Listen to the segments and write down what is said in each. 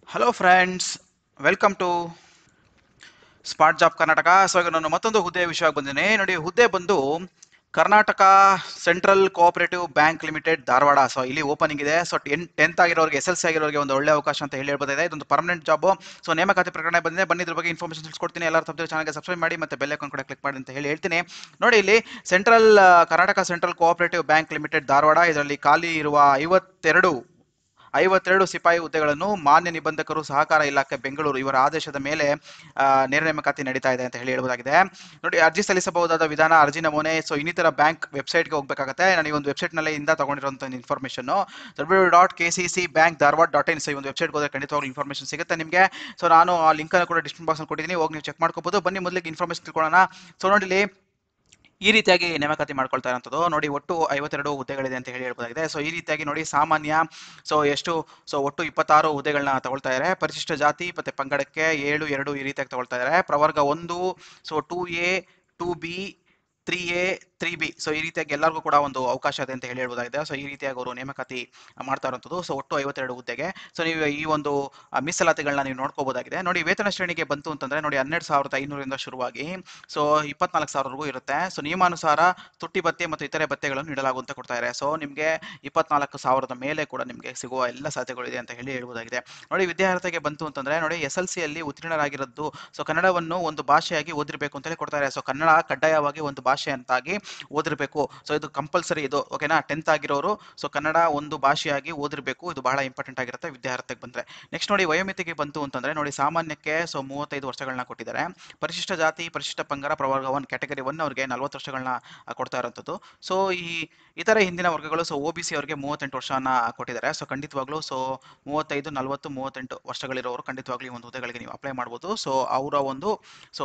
hello friends welcome to smart job Karnataka so ಈಗ ನಾನು ಮತ್ತೊಂದು ಹುದ್ದೆ ವಿಷಯವಾಗಿ ಬಂದಿದ್ದೀನಿ ನೋಡಿ ಹುದ್ದೆ ಬಂದು Karnataka central cooperative bank limited Dharwad so ಇಲ್ಲಿ ಓಪನಿಂಗ್ ಇದೆ ಸೊ ಟೆನ್ ಟೆಂತ್ ಆಗಿರೋರಿಗೆ ಎಸ್ ಎಲ್ ಸಿ ಆಗಿರೋರಿಗೆ ಒಂದು ಒಳ್ಳೆ ಅವಕಾಶ ಅಂತ ಹೇಳಿ ಹೇಳ್ಬೋದಿದೆ ಇದೊಂದು ಪರ್ಮನೆಂಟ್ ಜಾಬ್ ಸೊ ನೇಮಕಾತಿ ಪ್ರಕರಣ ಬಂದಿದೆ ಬನ್ನಿ ಇದ್ರ ಬಗ್ಗೆ ಇನ್ಫಾರ್ಮೇಷನ್ ತಿಳಿಸ್ಕೊಡ್ತೀನಿ ಎಲ್ಲರೂ ತಪ್ಪದೆ ಚಾನಲ್ಗೆ ಸಬ್ಸ್ಕ್ರೈಬ್ ಮಾಡಿ ಮತ್ತೆ ಬೆಲ್ ಐಕಾನ್ ಕೂಡ ಕ್ಲಿಕ್ ಮಾಡಿ ಅಂತ ಹೇಳಿ ಹೇಳ್ತೀನಿ ನೋಡಿ ಇಲ್ಲಿ central Karnataka central cooperative bank limited Dharwad ಇದರಲ್ಲಿ ಖಾಲಿ ಇರುವ ಐವತ್ತೆರಡು ಐವತ್ತೆರಡು ಸಿಪಾಯಿ ಹುದ್ದೆಗಳನ್ನು ಮಾನ್ಯ ನಿಬಂಧಕರು ಸಹಕಾರ ಇಲಾಖೆ ಬೆಂಗಳೂರು ಇವರ ಆದೇಶದ ಮೇಲೆ ಆ, ನೇರ ನೇಮಕಾತಿ ನಡೀತಾ ಇದೆ ಅಂತ ಹೇಳಿ ಹೇಳ್ಬೋದಾಗಿದೆ ನೋಡಿ ಅರ್ಜಿ ಸಲ್ಲಿಸಬಹುದಾದ ವಿಧಾನ ಅರ್ಜಿ ನಮೂನೆ ಸೊ ಇನ್ನಿತರ ಬ್ಯಾಂಕ್ ವೆಬ್ಸೈಟ್ಗೆ ಹೋಗಬೇಕಾಗುತ್ತೆ ನಾನು ಈ ಒಂದು ವೆಬ್ಸೈಟ್ನಲ್ಲೇ ಇಂದ ತಗೊಂಡಿರುವಂಥ information W dot K C C bank Dharwad dot in so ಈ ಒಂದು ವೆಬ್ಸೈಟ್ಗೆ ಹೋದ್ರೆ ಖಂಡಿತವಾಗ್ಲೂ ಇನ್ಫಾರ್ಮೇಷನ್ ಸಿಗುತ್ತೆ ನಿಮಗೆ ಸೊ ನಾನು ಆ ಲಿಂಕನ್ನು ಕೂಡ ಡಿಸ್ಕ್ರಿಪ್ಷನ್ ಬಾಕ್ಸ್ ಕೊಟ್ಟಿದ್ದೀನಿ ಹೋಗಿ ನೀವು ಚೆಕ್ ಮಾಡ್ಕೋಬಹುದು ಬನ್ನಿ ಮೊದಲಿಗೆ ಇನ್ಫಾರ್ಮೇಷನ್ ತಿಳ್ಕೊಳ್ಳೋಣ ಸೊ ನೋಡಿ ಇಲ್ಲಿ ಈ ರೀತಿಯಾಗಿ ನೇಮಕಾತಿ ಮಾಡ್ಕೊಳ್ತಾ ಇರೋಂಥದ್ದು ನೋಡಿ ಒಟ್ಟು ಐವತ್ತೆರಡು ಹುದ್ದೆಗಳಿದೆ ಅಂತ ಹೇಳಿ ಹೇಳ್ಬೋದಾಗಿದೆ ಸೊ ಈ ರೀತಿಯಾಗಿ ನೋಡಿ ಸಾಮಾನ್ಯ ಸೊ ಎಷ್ಟು ಸೊ ಒಟ್ಟು ಇಪ್ಪತ್ತಾರು ಹುದ್ದೆಗಳನ್ನ ತಗೊಳ್ತಾ ಇದ್ದಾರೆ ಪರಿಶಿಷ್ಟ ಜಾತಿ ಮತ್ತೆ ಪಂಗಡಕ್ಕೆ ಏಳು ಎರಡು ಈ ರೀತಿಯಾಗಿ ತಗೊಳ್ತಾ ಇದ್ದಾರೆ ಪ್ರವರ್ಗ ಒಂದು so two A two B three A three B so ಈ ರೀತಿಯಾಗಿ ಎಲ್ಲರಿಗೂ ಕೂಡ ಒಂದು ಅವಕಾಶ ಇದೆ ಅಂತ ಹೇಳಿ ಹೇಳ್ಬೋದಾಗಿದೆ ಸೊ ಈ ರೀತಿಯಾಗಿ ಅವರು ನೇಮಕಾತಿ ಮಾಡ್ತಾ ಇರೋಂಥದ್ದು ಸೊ ಒಟ್ಟು ಐವತ್ತೆರಡು ಹುದ್ದೆಗೆ ಸೊ ನೀವು ಈ ಒಂದು ಆ, ಮೀಸಲಾತಿಗಳನ್ನ ನೀವು ನೋಡ್ಕೋಬಹುದಾಗಿದೆ ನೋಡಿ ವೇತನ ಶ್ರೇಣಿಗೆ ಬಂತು ಅಂತಂದ್ರೆ ನೋಡಿ ಹನ್ನೆರಡು ಸಾವಿರದ ಐನೂರಿಂದ ಶುರುವಾಗಿ ಸೊ ಇಪ್ಪತ್ನಾಲ್ಕು ಸಾವಿರವರೆಗೂ ಇರುತ್ತೆ ಸೊ ನಿಯಮಾನುಸಾರ ತುಟ್ಟಿ ಭತ್ಯೆ ಮತ್ತು ಇತರೆ ಭತ್ಯೆಗಳನ್ನು ನೀಡಲಾಗುವಂತೆ ಕೊಡ್ತಾರೆ ಸೊ ನಿಮಗೆ ಇಪ್ಪತ್ನಾಲ್ಕು ಸಾವಿರದ ಮೇಲೆ ಕೂಡ ನಿಮಗೆ ಸಿಗುವ ಎಲ್ಲ ಸಾಧ್ಯತೆಗಳಿದೆ ಅಂತ ಹೇಳಿ ಹೇಳ್ಬೋದಾಗಿದೆ ನೋಡಿ ವಿದ್ಯಾರ್ಥಿಗೆ ಬಂತು ಅಂತಂದ್ರೆ ನೋಡಿ ಎಸ್ ಎಲ್ ಸಿಯಲ್ಲಿ ಉತ್ತೀರ್ಣರಾಗಿರೋದು ಸೊ ಕನ್ನಡವನ್ನು ಒಂದು ಭಾಷೆಯಾಗಿ ಓದಿರಬೇಕು ಅಂತಲೇ ಕೊಡ್ತಾರೆ ಸೊ ಕನ್ನಡ ಕಡ್ಡಾಯವಾಗಿ ಒಂದು ಭಾಷೆ ಅಂತಾಗಿ ಓದಿರಬೇಕು ಸೊ ಇದು ಕಂಪಲ್ಸರಿ ಇದು ಓಕೆನಾ ಟೆಂತ್ ಆಗಿರೋರು ಸೊ ಕನ್ನಡ ಒಂದು ಭಾಷೆಯಾಗಿ ಓದಿರಬೇಕು ಇದು ಬಹಳ ಇಂಪಾರ್ಟೆಂಟ್ ಆಗಿರುತ್ತೆ ವಿದ್ಯಾರ್ಥಿಗೆ ಬಂದ್ರೆ ನೆಕ್ಸ್ಟ್ ನೋಡಿ ವಯೋಮಿತಿಗೆ ಬಂತು ಅಂತಂದ್ರೆ ನೋಡಿ ಸಾಮಾನ್ಯಕ್ಕೆ ಸೊ ಮೂವತ್ತೈದು ವರ್ಷಗಳನ್ನ ಕೊಟ್ಟಿದ್ದಾರೆ ಪರಿಶಿಷ್ಟ ಜಾತಿ ಪರಿಶಿಷ್ಟ ಪಂಗಡ ಪ್ರವರ್ಗ ಒನ್ ಕ್ಯಾಟಗರಿ ಒನ್ ಅವ್ರಿಗೆ ನಲ್ವತ್ತು ವರ್ಷಗಳನ್ನ ಆ, ಕೊಡ್ತಾ ಇರೋಂಥದ್ದು ಸೊ ಈ ಇತರೆ ಹಿಂದಿನ ವರ್ಗಗಳು ಸೊ ಒ ಬಿ ಸಿ ಅವರಿಗೆ ಮೂವತ್ತೆಂಟು ವರ್ಷನ ಕೊಟ್ಟಿದ್ದಾರೆ ಸೊ ಖಂಡಿತವಾಗ್ಲೂ ಸೊ ಮೂವತ್ತೈದು ನಲವತ್ತು ಮೂವತ್ತೆಂಟು ವರ್ಷಗಳಿರೋರು ಖಂಡಿತವಾಗ್ಲೂ ಈ ಒಂದು ಹುದ್ದೆಗಳಿಗೆ ನೀವು ಅಪ್ಲೈ ಮಾಡ್ಬೋದು ಸೊ ಅವರ ಒಂದು ಸೊ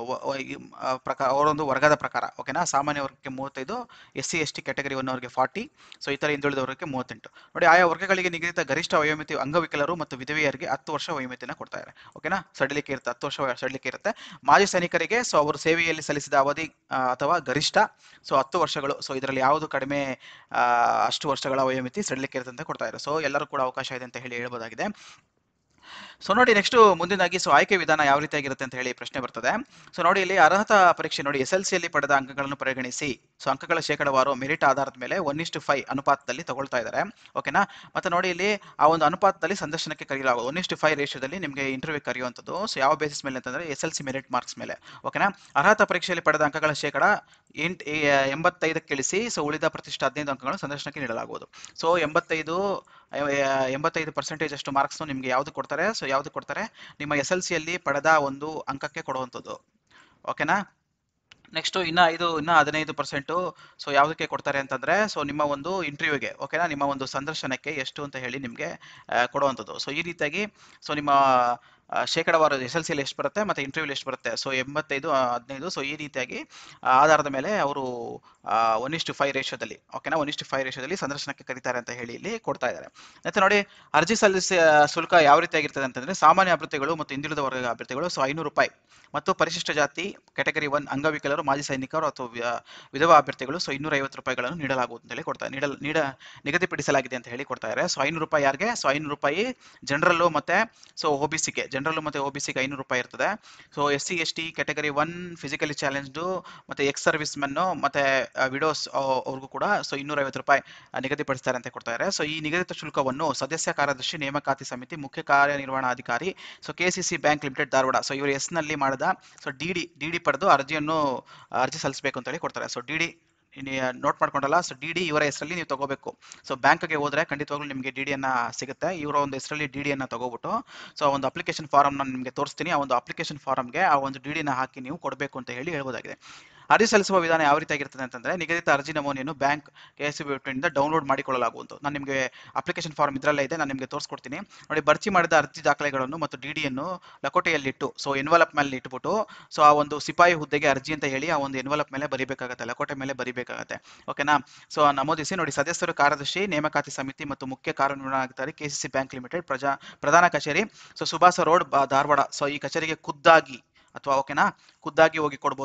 ಪ್ರಕಾರ ಅವರೊಂದು ವರ್ಗದ ಪ್ರಕಾರ ಓಕೆನಾ ಸಾಮಾನ್ಯ ವರ್ಗಕ್ಕೆ ಮೂವತ್ತೈದು S C S T category one ಅವರಿಗೆ ಫಾರ್ಟಿ ಸೊ ಇತರ ಹಿಂದುಳಿದವರಿಗೆ ಮೂವತ್ತೆಂಟು ನೋಡಿ ಆಯಾ ವರ್ಗಗಳಿಗೆ ನಿಗದಿತ ಗರಿಷ್ಠ ವಯೋಮಿತಿ ಅಂಗವಿಕಲರು ಮತ್ತು ವಿಧವೆಯರಿಗೆ ಹತ್ತು ವರ್ಷ ವಯೋಮಿತಿನ ಕೊಡ್ತಾರೆ ಓಕೆನಾ ಸಡಿಲಿಕೆ ಇರುತ್ತೆ ಹತ್ತು ವರ್ಷ ವಯ- ಸಡಿಲಿಕೆ ಇರುತ್ತೆ ಮಾಜಿ ಸೈನಿಕರಿಗೆ ಸೊ ಅವರು ಸೇವೆಯಲ್ಲಿ ಸಲ್ಲಿಸಿದ ಅವಧಿ ಆ, ಅಥವಾ ಗರಿಷ್ಠ ಸೊ ಹತ್ತು ವರ್ಷಗಳು ಸೊ ಇದರಲ್ಲಿ ಯಾವುದು ಕಡಿಮೆ ಆ, ಅಷ್ಟು ವರ್ಷಗಳ ವಯೋಮಿತಿ ಸಡಿಲಿಕೆ ಇರುತ್ತೆ ಅಂತ ಕೊಡ್ತಾ ಇದ್ದಾರೆ ಸೊ ಎಲ್ಲರೂ ಕೂಡ ಅವಕಾಶ ಇದೆ ಅಂತ ಹೇಳಿ ಹೇಳ್ಬೋದಾಗಿದೆ ಸೊ ನೋಡಿ ನೆಕ್ಸ್ಟ್ ಮುಂದಿನಾಗಿ ಸೊ ಆಯ್ಕೆ ವಿಧಾನ ಯಾವ ರೀತಿಯಾಗಿರುತ್ತೆ ಅಂತ ಹೇಳಿ ಪ್ರಶ್ನೆ ಬರ್ತದೆ ಸೊ ನೋಡಿ ಇಲ್ಲಿ ಅರ್ಹತಾ ಪರೀಕ್ಷೆ ನೋಡಿ ಎಸ್ ಎಲ್ ಸಿಯಲ್ಲಿ ಪಡೆದ ಅಂಕಗಳನ್ನು ಪರಿಗಣಿಸಿ ಸೊ ಅಂಕಗಳ ಶೇಕಡವಾರು ಮೆರಿಟ್ ಆಧಾರದ ಮೇಲೆ ಒನ್ ಇಷ್ಟು ಫೈವ್ ಅನುಪಾತದಲ್ಲಿ ತಗೊಳ್ತಾ ಇದ್ದಾರೆ ಓಕೆನಾ ಮತ್ತೆ ನೋಡಿ ಇಲ್ಲಿ ಆ ಒಂದು ಅನುಪಾತದಲ್ಲಿ ಸಂದರ್ಶನಕ್ಕೆ ಕರೆಯಲಾಗುವುದು ಒನ್ ಇಷ್ಟು ಫೈವ್ ರೇಷಿಯೋದಲ್ಲಿ ನಿಮಗೆ ಇಂಟರ್ವ್ಯೂ ಕರೆಯುವಂಥದ್ದು ಸೊ ಯಾವ ಬೇಸಿಸ್ ಮೇಲೆ ಅಂತಂದ್ರೆ S L C merit marks ಮೇಲೆ ಓಕೆನಾ ಅರ್ಹತಾ ಪರೀಕ್ಷೆಯಲ್ಲಿ ಪಡೆದ ಅಂಕಗಳ ಶೇಕಡ ಎಂಟ್ ಎ- ಎಂಬತ್ತೈದಕ್ಕೆ ಇಳಿಸಿ ಸೊ ಉಳಿದ ಪ್ರತಿಷ್ಠ ಹದಿನೈದು ಅಂಕಗಳನ್ನು ಸಂದರ್ಶನಕ್ಕೆ ನೀಡಲಾಗುವುದು ಸೊ ಎಂಬತ್ತೈದು ಎ- ಎ- ಎಂಬತ್ತೈದು ಪರ್ಸೆಂಟೇಜ್ ಅಷ್ಟು ಮಾರ್ಕ್ಸ್ ನಿಮಗೆ ಯಾವ್ದು ಕೊಡ್ತಾರೆ ಸೊ ಯಾವ್ದು ಕೊಡ್ತಾರೆ ನಿಮ್ಮ ಎಸ್ ಎಲ್ ಸಿಯಲ್ಲಿ ಪಡೆದ ಒಂದು ಅಂಕಕ್ಕೆ ಕೊಡುವಂಥದ್ದು ಓಕೆನಾ ನೆಕ್ಸ್ಟ್ ಇನ್ನ ಇದು ಇನ್ನ ಹದಿನೈದು ಪರ್ಸೆಂಟು ಸೊ ಯಾವುದಕ್ಕೆ ಕೊಡ್ತಾರೆ ಅಂತಂದ್ರೆ ಸೊ ನಿಮ್ಮ ಒಂದು ಇಂಟರ್ವ್ಯೂಗೆ ಓಕೆನಾ ನಿಮ್ಮ ಒಂದು ಸಂದರ್ಶನಕ್ಕೆ ಎಷ್ಟು ಅಂತ ಹೇಳಿ ನಿಮಗೆ ಕೊಡುವಂಥದ್ದು ಸೊ ಈ ರೀತಿಯಾಗಿ ಸೊ ನಿಮ್ಮ ಆ, ಶೇಕಡವಾರು ಎಸ್ ಎಲ್ ಸಿಯಲ್ಲಿ ಎಷ್ಟು ಬರುತ್ತೆ ಮತ್ತೆ ಇಂಟರ್ವ್ಯೂಲಿ ಎಷ್ಟು ಬರುತ್ತೆ ಸೊ ಎಂಬತ್ತೈದು ಆ, ಹದಿನೈದು ಸೊ ಈ ರೀತಿಯಾಗಿ ಆ, ಆಧಾರದ ಮೇಲೆ ಅವರು ಒನ್ ಇಷ್ಟು ಫೈವ್ ರೇಷಿಯೋದಲ್ಲಿ ಓಕೆನಾ ಒನ್ ಇಷ್ಟು ಫೈವ್ ರೇಷಿಯೋದಲ್ಲಿ ಸಂದರ್ಶನಕ್ಕೆ ಕರೀತಾರೆ ಅಂತ ಹೇಳಿ ಇಲ್ಲಿ ಕೊಡ್ತಾ ಇದ್ದಾರೆ ಮತ್ತೆ ನೋಡಿ ಅರ್ಜಿ ಸಲ್ಲಿಸ ಶುಲ್ಕ ಯಾವ ರೀತಿಯಾಗಿರ್ತದೆ ಅಂತಂದ್ರೆ ಸಾಮಾನ್ಯ ಅಭ್ಯರ್ಥಿಗಳು ಮತ್ತು ಹಿಂದುಳಿದ ವರ್ಗದ ಅಭ್ಯರ್ಥಿಗಳು ಸೊ ಐನೂರು ರೂಪಾಯಿ ಮತ್ತು ಪರಿಶಿಷ್ಟ ಜಾತಿ ಕ್ಯಾಟಗರಿ ಒನ್ ಅಂಗವಿಕಲರು ಮಾಜಿ ಸೈನಿಕರು ಅಥವಾ ವಿ- ವಿಧವಾ ಅಭ್ಯರ್ಥಿಗಳು ಸೊ ಇನ್ನೂರ ಐವತ್ತು ರೂಪಾಯಿಗಳನ್ನು ನೀಡಲಾಗುವುದು ಅಂತ ಹೇಳಿ ಕೊಡ್ತಾರೆ ನೀಡಲ್ ನೀಡ ನಿಗದಿಪಡಿಸಲಾಗಿದೆ ಅಂತ ಹೇಳಿ ಕೊಡ್ತಾ ಇದ್ದಾರೆ ಸೊ ಐನೂರು ರೂಪಾಯಿ ಯಾರಿಗೆ ಸೊ ಐನೂರು ರೂಪಾಯಿ ಜನರಲ್ಲು ಮತ್ತೆ ಸೊ ಒ ಬಿ ಸಿಗೆ ಜನರಲ್ಲು ಮತ್ತೆ ಒ ಬಿ ಸಿಗೆ ಐನೂರು ರೂಪಾಯಿ ಇರ್ತದೆ so S C S T category one physically challenged ಮತ್ತೆ ಎಕ್ಸ್ ಸರ್ವಿಸ್ ಮೆನ್ನು ಮತ್ತೆ ವಿಡೋಸ್ ಅವ್ರಿಗೂ ಕೂಡ ಸೊ ಇನ್ನೂರ ಐವತ್ತು ರೂಪಾಯಿ ಆ, ನಿಗದಿಪಡಿಸ್ತಾರೆ ಅಂತ ಕೊಡ್ತಾ ಇದ್ದಾರೆ ಸೊ ಈ ನಿಗದಿತ ಶುಲ್ಕವನ್ನು ಸದಸ್ಯ ಕಾರ್ಯದರ್ಶಿ ನೇಮಕಾತಿ ಸಮಿತಿ ಮುಖ್ಯ ಕಾರ್ಯನಿರ್ವಹಣಾಧಿಕಾರಿ so K C C bank limited Dharwad so ಇವರು ಎಸ್ ನಲ್ಲಿ ಮಾಡಿದ so D D D D ಪಡೆದು ಅರ್ಜಿಯನ್ನು ಅರ್ಜಿ ಸಲ್ಲಿಸಬೇಕು ಅಂತ ಹೇಳಿ ಕೊಡ್ತಾರೆ ಸೊ ಡಿ ಡಿ ನೋಟ್ ಮಾಡ್ಕೊಂಡಲ್ಲ ಸೊ ಡಿ ಡಿ ಇವರ ಹೆಸರಲ್ಲಿ ನೀವು ತಗೋಬೇಕು ಸೊ ಬ್ಯಾಂಕ್ಗೆ ಹೋದ್ರೆ ಖಂಡಿತವಾಗ್ಲೂ ನಿಮಗೆ ಡಿ ಡಿಯನ್ನು ಸಿಗುತ್ತೆ ಇವರ ಒಂದು ಹೆಸರಲ್ಲಿ ಡಿ ಡಿಯನ್ನು ತಗೋಬಿಟ್ಟು ಸೊ ಒಂದು ಅಪ್ಲಿಕೇಶನ್ ಫಾರಮ್ ನಾನು ನಿಮಗೆ ತೋರಿಸ್ತೀನಿ ಆ ಒಂದು ಅಪ್ಲಿಕೇಶನ್ ಫಾರಮ್ಗೆ ಆ ಒಂದು ಡಿ ಡಿನ ಹಾಕಿ ನೀವು ಕೊಡಬೇಕು ಅಂತ ಹೇಳಿ ಹೇಳ್ಬೋದಾಗಿದೆ ಅರ್ಜಿ ಸಲ್ಲಿಸುವ ವಿಧಾನ ಯಾವ ರೀತಿಯಾಗಿರ್ತದೆ ಅಂತಂದ್ರೆ ನಿಗದಿತ ಅರ್ಜಿ ನಮೂನೆಯನ್ನು ಬ್ಯಾಂಕ್ ಕೆ ಎಸ್ ಇಂದ ಡೌನ್ಲೋಡ್ ಮಾಡಿಕೊಳ್ಳಲಾಗುವುದು ನಾನು ನಿಮಗೆ ಅಪ್ಲಿಕೇಶನ್ ಫಾರ್ಮ್ ಇದರಲ್ಲೇ ಇದೆ ನಾನು ನಿಮಗೆ ತೋರಿಸ್ಕೊಡ್ತೀನಿ ನೋಡಿ ಭರ್ತಿ ಮಾಡಿದ ಅರ್ಜಿ ದಾಖಲೆಗಳನ್ನು ಮತ್ತು ಡಿ ಡಿಯನ್ನು ಲಕೋಟೆಯಲ್ಲಿಟ್ಟು ಸೊ ಎನ್ವಲಪ್ ಮೇಲೆ ಇಟ್ಬಿಟ್ಟು ಸೊ ಆ ಒಂದು ಸಿಪಾಯಿ ಹುದ್ದೆಗೆ ಅರ್ಜಿ ಅಂತ ಹೇಳಿ ಆ ಒಂದು ಎನ್ವಲಪ್ ಮೇಲೆ ಬರಿಬೇಕಾಗತ್ತೆ ಲಕೋಟೆ ಮೇಲೆ ಬರಿಬೇಕಾಗತ್ತೆ ಓಕೆನಾ ಸೊ ನಮೂದಿಸಿ ನೋಡಿ ಸದಸ್ಯರು ಕಾರ್ಯದರ್ಶಿ ನೇಮಕಾತಿ ಸಮಿತಿ ಮತ್ತು ಮುಖ್ಯ ಕಾರ್ಯನಿರ್ವಹಣಾಧಿಕಾರಿ K C C bank limited ಪ್ರಜಾ ಪ್ರಧಾನ ಕಚೇರಿ ಸೊ ಸುಭಾಸ ರೋಡ್ ಬ- ಧಾರವಾಡ ಸೊ ಈ ಕಚೇರಿಗೆ ಖುದ್ದಾಗಿ ಅಥವಾ ಓಕೆನಾ ಖುದ್ದಾಗಿ ಹೋಗಿ ಕೊಡ್ಬೋದು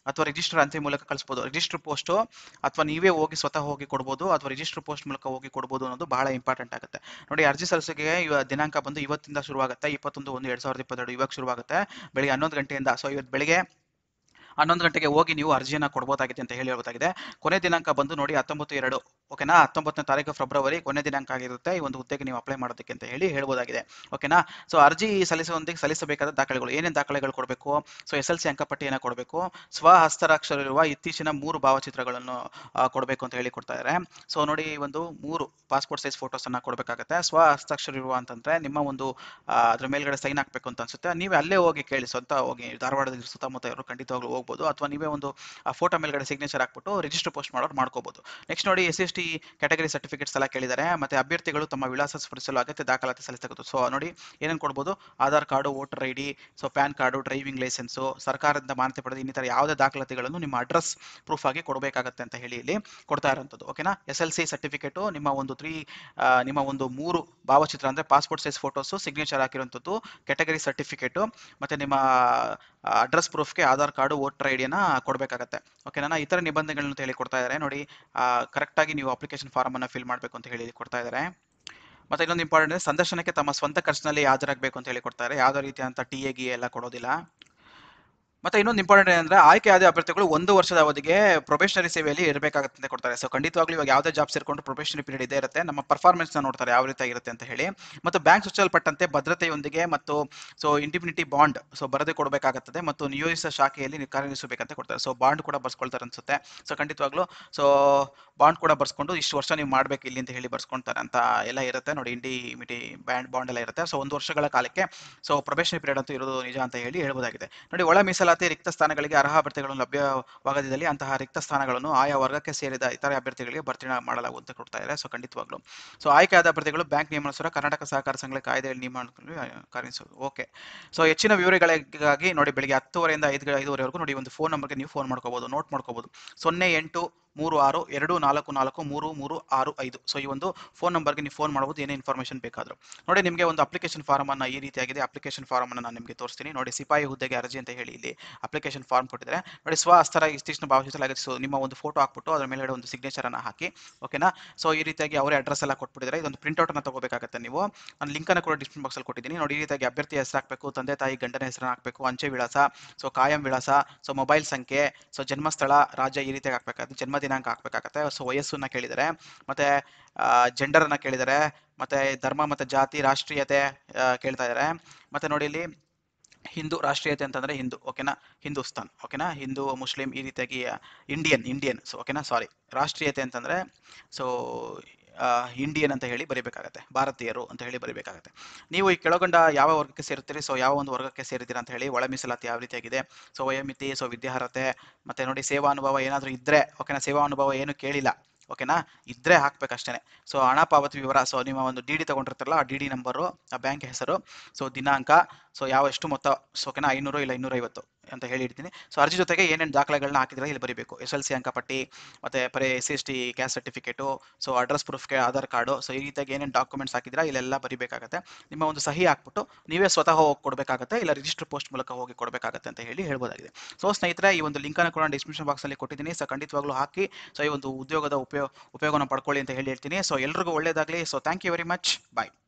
ಅಥವಾ ರಿಜಿಸ್ಟರ್ ಅಂಚೆ ಮೂಲಕ ಕಳಿಸ್ಬೋದು ರಿಜಿಸ್ಟರ್ ಪೋಸ್ಟು ಅಥವಾ ನೀವೇ ಹೋಗಿ ಸ್ವತಃ ಹೋಗಿ ಕೊಡ್ಬೋದು ಅಥವಾ ರಿಜಿಸ್ಟರ್ ಪೋಸ್ಟ್ ಮೂಲಕ ಹೋಗಿ ಕೊಡ್ಬೋದು ಅನ್ನೋದು ಬಹಳ ಇಂಪಾರ್ಟೆಂಟ್ ಆಗುತ್ತೆ ನೋಡಿ ಅರ್ಜಿ ಸಲ್ಲಿಕೆಗೆ ಇವ ದಿನಾಂಕ ಬಂದು ಇವತ್ತಿಂದ ಶುರುವಾಗುತ್ತೆ ಇಪ್ಪತ್ತೊಂದು ಒಂದು ಎರಡು ಸಾವಿರದ ಇಪ್ಪತ್ತೆರಡು ಇವಾಗ ಶುರುವಾಗುತ್ತೆ ಬೆಳಿಗ್ಗೆ ಹನ್ನೊಂದು ಗಂಟೆಯಿಂದ ಸೊ ಇವತ್ತು ಬೆಳಿಗ್ಗೆ ಹನ್ನೊಂದು ಗಂಟೆಗೆ ಹೋಗಿ ನೀವು ಅರ್ಜಿಯನ್ನು ಕೊಡ್ಬೋದಾಗಿದೆ ಅಂತ ಹೇಳಿ ಹೇಳ್ಬೋದಾಗಿದೆ ಕೊನೆ ದಿನಾಂಕ ಬಂದು ನೋಡಿ ಹತ್ತೊಂಬತ್ತು ಎರಡು ಓಕೆನಾ ಹತ್ತೊಂಬತ್ತನೇ ತಾರೀಕು ಫೆಬ್ರವರಿ ಕೊನೆ ದಿನಾಂಕ ಆಗಿರುತ್ತೆ ಈ ಒಂದು ಹುದ್ದೆಗೆ ನೀವು ಅಪ್ಲೈ ಮಾಡೋದಕ್ಕೆ ಅಂತ ಹೇಳಿ ಹೇಳ್ಬೋದಾಗಿದೆ ಓಕೆನಾ ಸೊ ಅರ್ಜಿ ಸಲ್ಲಿಸುವಂತೆ ಸಲ್ಲಿಸಬೇಕಾದ ದಾಖಲೆಗಳು ಏನೇನು ದಾಖಲೆಗಳು ಕೊಡಬೇಕು ಸೊ ಎಸ್ ಎಲ್ ಸಿ ಅಂಕಪಟ್ಟಿಯನ್ನು ಕೊಡಬೇಕು ಸ್ವ ಹಸ್ತರಾಕ್ಷರ ಇರುವ ಇತ್ತೀಚಿನ ಮೂರು ಭಾವಚಿತ್ರಗಳನ್ನು ಆ, ಕೊಡಬೇಕು ಅಂತ ಹೇಳಿ ಕೊಡ್ತಾ ಇದ್ದಾರೆ ಸೊ ನೋಡಿ ಈ ಒಂದು ಮೂರು ಪಾಸ್ಪೋರ್ಟ್ ಸೈಜ್ ಫೋಟೋಸ್ ಅನ್ನ ಕೊಡಬೇಕಾಗುತ್ತೆ ಸ್ವ ಹಸ್ತಾಕ್ಷರ ಇರುವ ಅಂತಂದ್ರೆ ನಿಮ್ಮ ಒಂದು ಆ, ಅದ್ರ ಮೇಲ್ಗಡೆ ಸೈನ್ ಹಾಕ್ಬೇಕು ಅಂತ ಅನ್ಸುತ್ತೆ ನೀವೇ ಅಲ್ಲೇ ಹೋಗಿ ಕೇಳಿ ಸ್ವಂತ ಹೋಗಿ ಧಾರವಾಡದಲ್ಲಿ ಸುತ್ತಮುತ್ತ ಇವರು ಖಂಡಿತವಾಗ್ಲೂ ಹೋಗ್ಬೋದು ಅಥವಾ ನೀವೇ ಒಂದು ಫೋಟೋ ಮೇಲ್ಗಡೆ ಸಿಗ್ನೇಚರ್ ಹಾಕ್ಬಿಟ್ಟು ರಿಜಿಸ್ಟರ್ ಪೋಸ್ಟ್ ಮಾಡೋರು ಮಾಡ್ಕೋಬಹುದು ನೆಕ್ಸ್ಟ್ ನೋಡಿ S S T category certificates ಎಲ್ಲ ಕೇಳಿದ್ದಾರೆ ಮತ್ತೆ ಅಭ್ಯರ್ಥಿಗಳು ತಮ್ಮ ವಿಳಾಸ ಸ್ಫುರಿಸಲು ಅಗತ್ಯ ದಾಖಲಾತಿ ಸಲ್ಲಿಸಬೇಕು ಸೊ ನೋಡಿ ಏನೇನು ಕೊಡ್ಬೋದು Aadhaar card voter I D so PAN card driving licence ಸರ್ಕಾರದಿಂದ ಮಾನ್ಯತೆ ಪಡೆದ ಇನ್ನಿತರ ಯಾವುದೇ ದಾಖಲಾತಿಗಳನ್ನು ನಿಮ್ಮ ಅಡ್ರೆಸ್ ಪ್ರೂಫ್ ಆಗಿ ಕೊಡಬೇಕಾಗತ್ತೆ ಅಂತ ಹೇಳಿ ಇಲ್ಲಿ ಕೊಡ್ತಾ ಇರೋಂಥದ್ದು ಓಕೆನಾ ಎಸ್ ಎಲ್ ಸಿ ಸರ್ಟಿಫಿಕೇಟು ನಿಮ್ಮ ಒಂದು ತ್ರೀ ನಿಮ್ಮ ಒಂದು ಮೂರು ಭಾವಚಿತ್ರ ಅಂದರೆ ಪಾಸ್ಪೋರ್ಟ್ ಸೈಜ್ ಫೋಟೋಸು ಸಿಗ್ನೇಚರ್ ಹಾಕಿರುವಂಥದ್ದು ಕ್ಯಾಟಗರಿ ಸರ್ಟಿಫಿಕೇಟು ಮತ್ತು ನಿಮ್ಮ ಅಡ್ರೆಸ್ ಪ್ರೂಫ್ಗೆ ಆಧಾರ್ ಕಾರ್ಡು ವೋಟರ್ ಐ ಡಿಯನ್ನು ಕೊಡಬೇಕಾಗತ್ತೆ ಓಕೆನಾ ಇತರ ನಿಬಂಧನೆಗಳನ್ನು ಅಂತ ಹೇಳಿ ಕೊಡ್ತಾ ಇದ್ದಾರೆ ನೋಡಿ ಕರೆಕ್ಟಾಗಿ ನೀವು ಅಪ್ಲಿಕೇಶನ್ ಫಾರ್ಮನ್ನು ಫಿಲ್ ಮಾಡಬೇಕು ಅಂತ ಹೇಳಿ ಇಲ್ಲಿ ಕೊಡ್ತಾ ಇದ್ದಾರೆ ಮತ್ತೆ ಇನ್ನೊಂದು ಇಂಪಾರ್ಟೆಂಟ್ ಸಂದರ್ಶನಕ್ಕೆ ತಮ್ಮ ಸ್ವಂತ ಖರ್ಚಿನಲ್ಲಿ ಹಾಜರಾಗಬೇಕು ಅಂತ ಹೇಳಿ ಕೊಡ್ತಾರೆ ಯಾವುದೇ ರೀತಿಯಂತ ಟಿ ಎ ಗಿ ಎಲ್ಲ ಕೊಡೋದಿಲ್ಲ ಮತ್ತೆ ಇನ್ನೊಂದು ಇಂಪಾರ್ಟೆಂಟ್ ಏನಂದ್ರೆ ಆಯ್ಕೆಯಾದ ಅಭ್ಯರ್ಥಿಗಳು ಒಂದು ವರ್ಷದ ಅವಧಿಗೆ ಪ್ರೊಬೇಷನರಿ ಸೇವೆಯಲ್ಲಿ ಇರಬೇಕಾಗುತ್ತೆ ಅಂತ ಕೊಡ್ತಾರೆ ಸೊ ಖಂಡಿತವಾಗ್ಲೂ ಇವಾಗ ಯಾವುದೇ ಜಾಬ್ ಸೇರ್ಕೊಂಡು ಪ್ರೊಬೇಷನರಿ ಪೀರಿಯಡ್ ಇದೇ ಇರುತ್ತೆ ನಮ್ಮ ಪರ್ಫಾರ್ಮೆನ್ಸ್ ನ ನೋಡ್ತಾರೆ ಯಾವ ರೀತಿ ಆಗಿರುತ್ತೆ ಅಂತ ಹೇಳಿ ಮತ್ತು ಬ್ಯಾಂಕ್ ಸುಚ್ಚಲ್ಪಟ್ಟಂತೆ ಭದ್ರತೆಯೊಂದಿಗೆ ಮತ್ತು ಸೊ ಇಂಡಿಮಿನಿಟಿ ಬಾಂಡ್ ಸೊ ಬರದೆ ಕೊಡಬೇಕಾಗುತ್ತದೆ ಮತ್ತು ನಿಯೋಜಿತ ಶಾಖೆಯಲ್ಲಿ ನೀವು ಕಾರ್ಯನಿರ್ವಹಿಸಬೇಕಂತ ಕೊಡ್ತಾರೆ ಸೊ ಬಾಂಡ್ ಕೂಡ ಬರ್ಸ್ಕೊಳ್ತಾರೆ ಅನ್ಸುತ್ತೆ ಸೊ ಖಂಡಿತವಾಗ್ಲೂ ಸೊ ಬಾಂಡ್ ಕೂಡ ಬರ್ಸ್ಕೊಂಡು ಇಷ್ಟು ವರ್ಷ ನೀವು ಮಾಡ್ಬೇಕು ಇಲ್ಲಿ ಅಂತ ಹೇಳಿ ಬರ್ಸ್ಕೊಂತಾರೆ ಅಂತ ಎಲ್ಲ ಇರುತ್ತೆ ನೋಡಿ ಇಂಡಿಮಿಟಿ ಬ್ಯಾಂಡ್ ಬಾಂಡ್ ಎಲ್ಲ ಇರುತ್ತೆ ಸೊ ಒಂದು ವರ್ಷಗಳ ಕಾಲಕ್ಕೆ ಸೊ ಪ್ರೊಬೇಷನರಿ ಪೀರಿಯಡ್ ಅಂತೂ ಇರೋದು ನಿಜ ಅಂತ ಹೇಳಿ ಹೇಳ್ಬೋದಾಗಿದೆ ನೋಡಿ ಒಳ ಮೀಸಲಾತಿ ರಿಕ್ತ ಸ್ಥಾನಗಳಿಗೆ ಅರ್ಹ ಅಭ್ಯರ್ಥಿಗಳು ಲಭ್ಯವಾಗದಿದ್ದಲ್ಲಿ ಅಂತಹ ರಿಕ್ತ ಸ್ಥಾನಗಳನ್ನು ಆಯಾ ವರ್ಗಕ್ಕೆ ಸೇರಿದ ಇತರೆ ಅಭ್ಯರ್ಥಿಗಳಿಗೆ ಭರ್ತಿ ಮಾಡಲಾಗುವಂತೆ ಕೊಡ್ತಾ ಇದ್ದಾರೆ ಸೊ ಖಂಡಿತವಾಗ್ಲು ಸೊ ಆಯ್ಕೆಯಾದ ಅಭ್ಯರ್ಥಿಗಳು ಬ್ಯಾಂಕ್ ನಿಯಮಾನುಸಾರ ಕರ್ನಾಟಕ ಸಹಕಾರ ಸಂಘಗಳ ಕಾಯ್ದೆಯಲ್ಲಿ ನಿಯಮ ಕಾರ್ಯಿಸೋದು ಓಕೆ ಸೊ ಹೆಚ್ಚಿನ ವಿವರಗಳಿಗಾಗಿ ನೋಡಿ ಬೆಳಿಗ್ಗೆ ಹತ್ತುವರೆಯಿಂದ ಐದು ಐದುವರೆವರೆಗೂ ನೋಡಿ ಒಂದು ಫೋನ್ ನಂಬರ್ಗೆ ನೀವು ಫೋನ್ ಮಾಡ್ಕೋಬಹುದು ನೋಟ್ ಮಾಡ್ಕೋಬಹುದು ಸೊನ್ನೆ ಎಂಟು ಮೂರು ಆರು ಎರಡು ನಾಲ್ಕು ನಾಲ್ಕು ಮೂರು ಮೂರು ಆರು ಐದು ಸೊ ಈ ಒಂದು ಫೋನ್ ನಂಬರ್ಗೆ ನೀವು ಫೋನ್ ಮಾಡಬಹುದು ಏನೇ ಇನ್ಫಾರ್ಮೇಷನ್ ಬೇಕಾದರೂ ನೋಡಿ ನಿಮಗೆ ಒಂದು ಅಪ್ಲಿಕೇಶನ್ ಫಾರ್ಮ್ ಅನ್ನ ಈ ರೀತಿಯಾಗಿದೆ ಅಪ್ಲಿಕೇಶನ್ ಫಾರ್ಮ್ ಅನ್ನು ನಾನು ನಿಮಗೆ ತೋರಿಸ್ತೀನಿ ನೋಡಿ ಸಿಪಾಯಿ ಹುದ್ದೆಗೆ ಅರ್ಜಿ ಅಂತ ಹೇಳಿ ಇಲ್ಲಿ ಅಪ್ಲಿಕೇಶನ್ ಫಾರ್ಮ್ ಕೊಟ್ಟಿದ್ದಾರೆ ನೋಡಿ ಸ್ವ ಹಸ್ತರ ಇತ್ತೀಚಿನ ಭಾವಿಸಲಾಗಿದೆ ಸೊ ನಿಮ್ಮ ಒಂದು ಫೋಟೋ ಹಾಕ್ಬಿಟ್ಟು ಅದ್ರ ಮೇಲ್ಗಡೆ ಒಂದು ಸಿಗ್ನೇಚರ್ ಅನ್ನ ಹಾಕಿ ಓಕೆನಾ ಸೊ ಈ ರೀತಿಯಾಗಿ ಅವರೇ ಅಡ್ರೆಸ್ ಎಲ್ಲ ಕೊಟ್ಬಿಟ್ಟಿದ್ದಾರೆ ಇದೊಂದು ಪ್ರಿಂಟ್ಔಟ್ ಅನ್ನ ತಗೋಬೇಕಾಗುತ್ತೆ ನೀವು ನಾನು ಲಿಂಕ್ ಅನ್ನು ಕೂಡ ಡಿಸ್ಕ್ರಿಪ್ಷನ್ ಬಾಕ್ಸ್ ಅಲ್ಲಿ ಕೊಟ್ಟಿದ್ದೀನಿ ನೋಡಿ ಈ ರೀತಿಯಾಗಿ ಅಭ್ಯರ್ಥಿ ಹೆಸರು ಹಾಕಬೇಕು ತಂದೆ ತಾಯಿ ಗಂಡನ ಹೆಸರನ್ನ ಹಾಕಬೇಕು ಅಂಚೆ ವಿಳಾಸ ಸೊ ಕಾಯಂ ವಿಳಾಸ ಸೊ ಮೊಬೈಲ್ ಸಂಖ್ಯೆ ಸೊ ಜನ್ಮಸ್ಥಳ ರಾಜ್ಯ ಈ ರೀತಿಯಾಗಿ ಹಾಕಬೇಕಾಗುತ್ತೆ ಜನ್ಮ ದಿನಾಂಕ ಹಾಕಬೇಕಾಗುತ್ತೆ ಸೊ ವಯಸ್ಸನ್ನ ಕೇಳಿದ್ದಾರೆ ಮತ್ತೆ ಜೆಂಡರ್ ಅನ್ನ ಕೇಳಿದ್ದಾರೆ ಮತ್ತೆ ಧರ್ಮ ಮತ್ತೆ ಜಾತಿ ರಾಷ್ಟ್ರೀಯತೆ ಆ, ಕೇಳ್ತಾ ಇದ್ದಾರೆ ಮತ್ತೆ ನೋಡಿ ಇಲ್ಲಿ ಹಿಂದೂ ರಾಷ್ಟ್ರೀಯತೆ ಅಂತಂದ್ರೆ ಹಿಂದೂ ಓಕೆನಾ ಹಿಂದೂಸ್ತಾನ್ ಓಕೆನಾ ಹಿಂದೂ ಮುಸ್ಲಿಂ ಈ ರೀತಿಯಾಗಿ ಇಂಡಿಯನ್ ಇಂಡಿಯನ್ ಸೊ ಓಕೆನಾ ಸಾರಿ ರಾಷ್ಟ್ರೀಯತೆ ಅಂತಂದ್ರೆ ಸೊ ಇಂಡಿಯನ್ ಅಂತ ಹೇಳಿ ಬರೀಬೇಕಾಗತ್ತೆ ಭಾರತೀಯರು ಅಂತ ಹೇಳಿ ಬರೀಬೇಕಾಗತ್ತೆ ನೀವು ಈ ಕೆಳಗೊಂಡ ಯಾವ ವರ್ಗಕ್ಕೆ ಸೇರುತ್ತೀರಿ ಸೊ ಯಾವ ಒಂದು ವರ್ಗಕ್ಕೆ ಸೇರಿದ್ದೀರಾ ಅಂತ ಹೇಳಿ ಒಳ ಮೀಸಲಾತಿ ಯಾವ ರೀತಿಯಾಗಿದೆ ಸೊ ವಯೋಮಿತಿ ಸೊ ವಿದ್ಯಾರ್ಹತೆ ಮತ್ತೆ ನೋಡಿ ಸೇವಾ ಅನುಭವ ಏನಾದರೂ ಇದ್ರೆ ಓಕೆನಾ ಸೇವಾ ಅನುಭವ ಏನು ಕೇಳಿಲ್ಲ ಓಕೆನಾ ಇದ್ರೆ ಹಾಕ್ಬೇಕಷ್ಟೇ ಸೊ ಹಣ ಪಾವತಿ ವಿವರ ಸೊ ನಿಮ್ಮ ಒಂದು ಡಿ ಡಿ ತಗೊಂಡಿರ್ತಾರಲ್ಲ ಆ ಡಿ ಡಿ ನಂಬರು ಆ ಬ್ಯಾಂಕ್ ಹೆಸರು ಸೊ ದಿನಾಂಕ ಸೊ ಯಾವ ಎಷ್ಟು ಮೊತ್ತ ಸೊ ಓಕೆನಾ ಐನೂರು ಇಲ್ಲ ಇನ್ನೂರೈವತ್ತು ಅಂತ ಹೇಳಿರ್ತೀನಿ ಸೊ ಅರ್ಜಿ ಜೊತೆಗೆ ಏನೇನು ದಾಖಲೆಗಳನ್ನ ಹಾಕಿದ್ರೆ ಇಲ್ಲಿ ಬರೀಬೇಕು ಎಸ್ ಎಲ್ ಸಿ ಅಂಕಪಟ್ಟಿ ಮತ್ತೆ ಬರೀ S C S T caste certificate so address ಪ್ರೂಫ್ಗೆ ಆಧಾರ್ ಕಾರ್ಡು ಸೊ ಈ ರೀತಿಯಾಗಿ ಏನೇನು ಡಾಕ್ಯುಮೆಂಟ್ಸ್ ಹಾಕಿದ್ರೆ ಇಲ್ಲೆಲ್ಲ ಬರೀಬೇಕಾಗುತ್ತೆ ನಿಮ್ಮ ಒಂದು ಸಹಿ ಹಾಕ್ಬಿಟ್ಟು ನೀವೇ ಸ್ವತಃ ಹೋಗಿ ಕೊಡಬೇಕಾಗುತ್ತೆ ಇಲ್ಲ ರಿಜಿಸ್ಟರ್ ಪೋಸ್ಟ್ ಮೂಲಕ ಹೋಗಿ ಕೊಡಬೇಕಾಗುತ್ತೆ ಅಂತ ಹೇಳಿ ಹೇಳ್ಬೋದಾಗಿದೆ ಸೊ ಸ್ನೇಹಿತರೆ ಈ ಒಂದು ಲಿಂಕನ್ನು ಕೂಡ ಡಿಸ್ಕ್ರಿಪ್ಷನ್ ಬಾಕ್ಸಲ್ಲಿ ಕೊಟ್ಟಿದ್ದೀನಿ ಸೊ ಖಂಡಿತವಾಗ್ಲೂ ಹಾಕಿ ಸೊ ಈ ಒಂದು ಉದ್ಯೋಗದ ಉಪಯೋಗ ಉಪಯೋಗನ ಪಡ್ಕೊಳ್ಳಿ ಅಂತ ಹೇಳಿ ಹೇಳ್ತೀನಿ ಸೊ ಎಲ್ರಿಗೂ ಒಳ್ಳೇದಾಗಲಿ so thank you very much bye